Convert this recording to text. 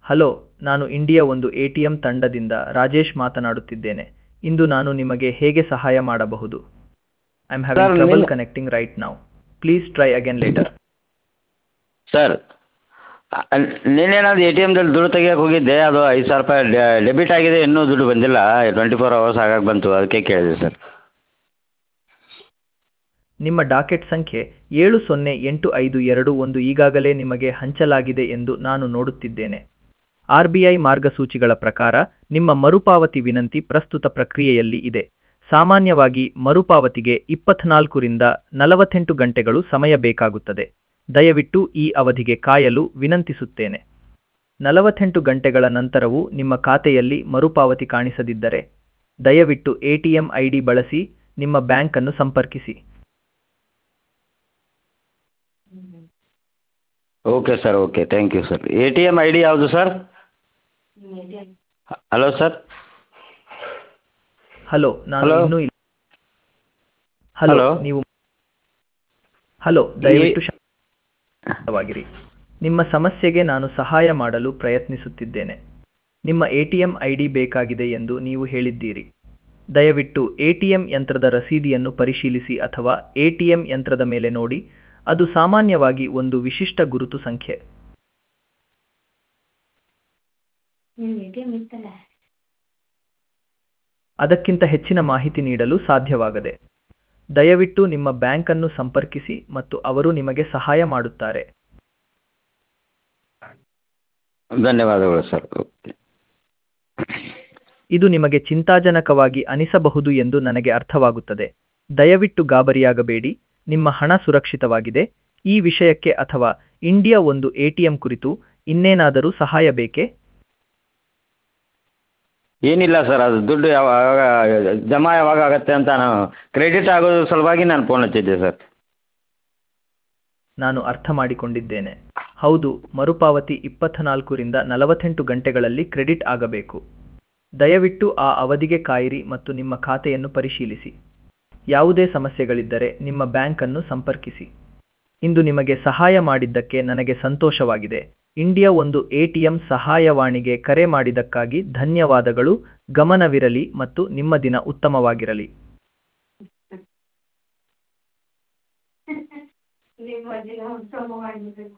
Hello ನಾನು India ಒಂದು A T M ತಂಡದಿಂದ ರಾಜೇಶ್ ಮಾತನಾಡುತ್ತಿದ್ದೇನೆ ಇಂದು ನಾನು ನಿಮಗೆ ಹೇಗೆ ಸಹಾಯ ಮಾಡಬಹುದು I am having Sir, trouble ನಿನ್ನೆ- connecting right now please try again later sir ನಿನ್ನೆ ನಾನು ಎ ಟಿ ಎಮ್ದಲ್ಲಿ ದುಡ್ಡು ತೆಗಿಯೋಕೆ ಹೋಗಿದ್ದೆ ಅದು ಐದು ಸಾವಿರ ರೂಪಾಯಿ ಡೆಬಿಟ್ ಆಗಿದೆ ಇನ್ನೂ ದುಡ್ಡು ಬಂದಿಲ್ಲ ಟ್ವೆಂಟಿ ಫೋರ್ ಅವರ್ಸ್ ಆಗಕ್ಕೆ ಬಂತು ಅದಕ್ಕೆ ಕೇಳಿದೆ ಸರ್ ನಿಮ್ಮ ಡಾಕೆಟ್ ಸಂಖ್ಯೆ ಏಳು ಸೊನ್ನೆ ಎಂಟು ಐದು ಎರಡು ಒಂದು ಈಗಾಗಲೇ ನಿಮಗೆ ಹಂಚಲಾಗಿದೆ ಎಂದು ನಾನು ನೋಡುತ್ತಿದ್ದೇನೆ ಆರ್ ಬಿ ಐ ಮಾರ್ಗಸೂಚಿಗಳ ಪ್ರಕಾರ ನಿಮ್ಮ ಮರುಪಾವತಿ ವಿನಂತಿ ಪ್ರಸ್ತುತ ಪ್ರಕ್ರಿಯೆಯಲ್ಲಿ ಇದೆ ಸಾಮಾನ್ಯವಾಗಿ ಮರುಪಾವತಿಗೆ ಇಪ್ಪತ್ನಾಲ್ಕರಿಂದ ನಲವತ್ತೆಂಟು ಗಂಟೆಗಳು ಸಮಯ ಬೇಕಾಗುತ್ತದೆ ದಯವಿಟ್ಟು ಈ ಅವಧಿಗೆ ಕಾಯಲು ವಿನಂತಿಸುತ್ತೇನೆ ನಲವತ್ತೆಂಟು ಗಂಟೆಗಳ ನಂತರವೂ ನಿಮ್ಮ ಖಾತೆಯಲ್ಲಿ ಮರುಪಾವತಿ ಕಾಣಿಸದಿದ್ದರೆ ದಯವಿಟ್ಟು ಎಟಿಎಂ ಐಡಿ ಬಳಸಿ ನಿಮ್ಮ ಬ್ಯಾಂಕ್ ಅನ್ನು ಸಂಪರ್ಕಿಸಿ okay sir okay thank you sir A T M I D ಯಾವುದು ಸರ್ ಹಲೋ ಸರ್ ಹಲೋ ನಾನು Hello? ಇನ್ನೂ ಇಲ್ಲ ಹಲೋ Hello? ನೀವು ಹಲೋ ದಯವಿಟ್ಟು ಶಾಂತವಾಗಿರಿ ನಿಮ್ಮ ಸಮಸ್ಯೆಗೆ ನಾನು ಸಹಾಯ ಮಾಡಲು ಪ್ರಯತ್ನಿಸುತ್ತಿದ್ದೇನೆ ನಿಮ್ಮ ಎಟಿಎಂ ಐಡಿ ಬೇಕಾಗಿದೆ ಎಂದು ನೀವು ಹೇಳಿದ್ದೀರಿ ದಯವಿಟ್ಟು ಎಟಿಎಂ ಯಂತ್ರದ ರಸೀದಿಯನ್ನು ಪರಿಶೀಲಿಸಿ ಅಥವಾ ಎಟಿಎಂ ಯಂತ್ರದ ಮೇಲೆ ನೋಡಿ ಅದು ಸಾಮಾನ್ಯವಾಗಿ ಒಂದು ವಿಶಿಷ್ಟ ಗುರುತು ಸಂಖ್ಯೆ ಅದಕ್ಕಿಂತ ಹೆಚ್ಚಿನ ಮಾಹಿತಿ ನೀಡಲು ಸಾಧ್ಯವಾಗದೆ ದಯವಿಟ್ಟು ನಿಮ್ಮ ಬ್ಯಾಂಕ್ ಅನ್ನು ಸಂಪರ್ಕಿಸಿ ಮತ್ತು ಅವರು ನಿಮಗೆ ಸಹಾಯ ಮಾಡುತ್ತಾರೆ ಧನ್ಯವಾದಗಳು ಸರ್ ಓಕೆ ಇದು ನಿಮಗೆ ಚಿಂತಾಜನಕವಾಗಿ ಅನಿಸಬಹುದು ಎಂದು ನನಗೆ ಅರ್ಥವಾಗುತ್ತದೆ ದಯವಿಟ್ಟು ಗಾಬರಿಯಾಗಬೇಡಿ ನಿಮ್ಮ ಹಣ ಸುರಕ್ಷಿತವಾಗಿದೆ ಈ ವಿಷಯಕ್ಕೆ ಅಥವಾ ಇಂಡಿಯಾ ಒಂದು ಎಟಿಎಂ ಕುರಿತು ಇನ್ನೇನಾದರೂ ಸಹಾಯ ಬೇಕೇ ಏನಿಲ್ಲ ಸರ್ ಅದು ದುಡ್ಡು ಯಾವಾಗ ಜಮಾ ಯಾವಾಗ ಆಗುತ್ತೆ ಅಂತ ನಾನು ಕ್ರೆಡಿಟ್ ಆಗೋದ್ರ ಸಲುವಾಗಿ ನಾನು ಫೋನ್ ಹಚ್ಚಿದ್ದೆ ಸರ್ ನಾನು ಅರ್ಥ ಮಾಡಿಕೊಂಡಿದ್ದೇನೆ ಹೌದು ಮರುಪಾವತಿ ಇಪ್ಪತ್ನಾಲ್ಕರಿಂದ ನಲವತ್ತೆಂಟು ಗಂಟೆಗಳಲ್ಲಿ ಕ್ರೆಡಿಟ್ ಆಗಬೇಕು ದಯವಿಟ್ಟು ಆ ಅವಧಿಗೆ ಕಾಯಿರಿ ಮತ್ತು ನಿಮ್ಮ ಖಾತೆಯನ್ನು ಪರಿಶೀಲಿಸಿ ಯಾವುದೇ ಸಮಸ್ಯೆಗಳಿದ್ದರೆ ನಿಮ್ಮ ಬ್ಯಾಂಕ್ ಅನ್ನು ಸಂಪರ್ಕಿಸಿ ಇಂದು ನಿಮಗೆ ಸಹಾಯ ಮಾಡಿದ್ದಕ್ಕೆ ನನಗೆ ಸಂತೋಷವಾಗಿದೆ ಇಂಡಿಯಾ ಒಂದು ಎಟಿಎಂ ಸಹಾಯವಾಣಿಗೆ ಕರೆ ಮಾಡಿದ್ದಕ್ಕಾಗಿ ಧನ್ಯವಾದಗಳು ಗಮನವಿರಲಿ ಮತ್ತು ನಿಮ್ಮ ದಿನ ಉತ್ತಮವಾಗಿರಲಿ ನಿಮ್ಮ ದಿನ ಉತ್ತಮವಾಗಿರಲಿ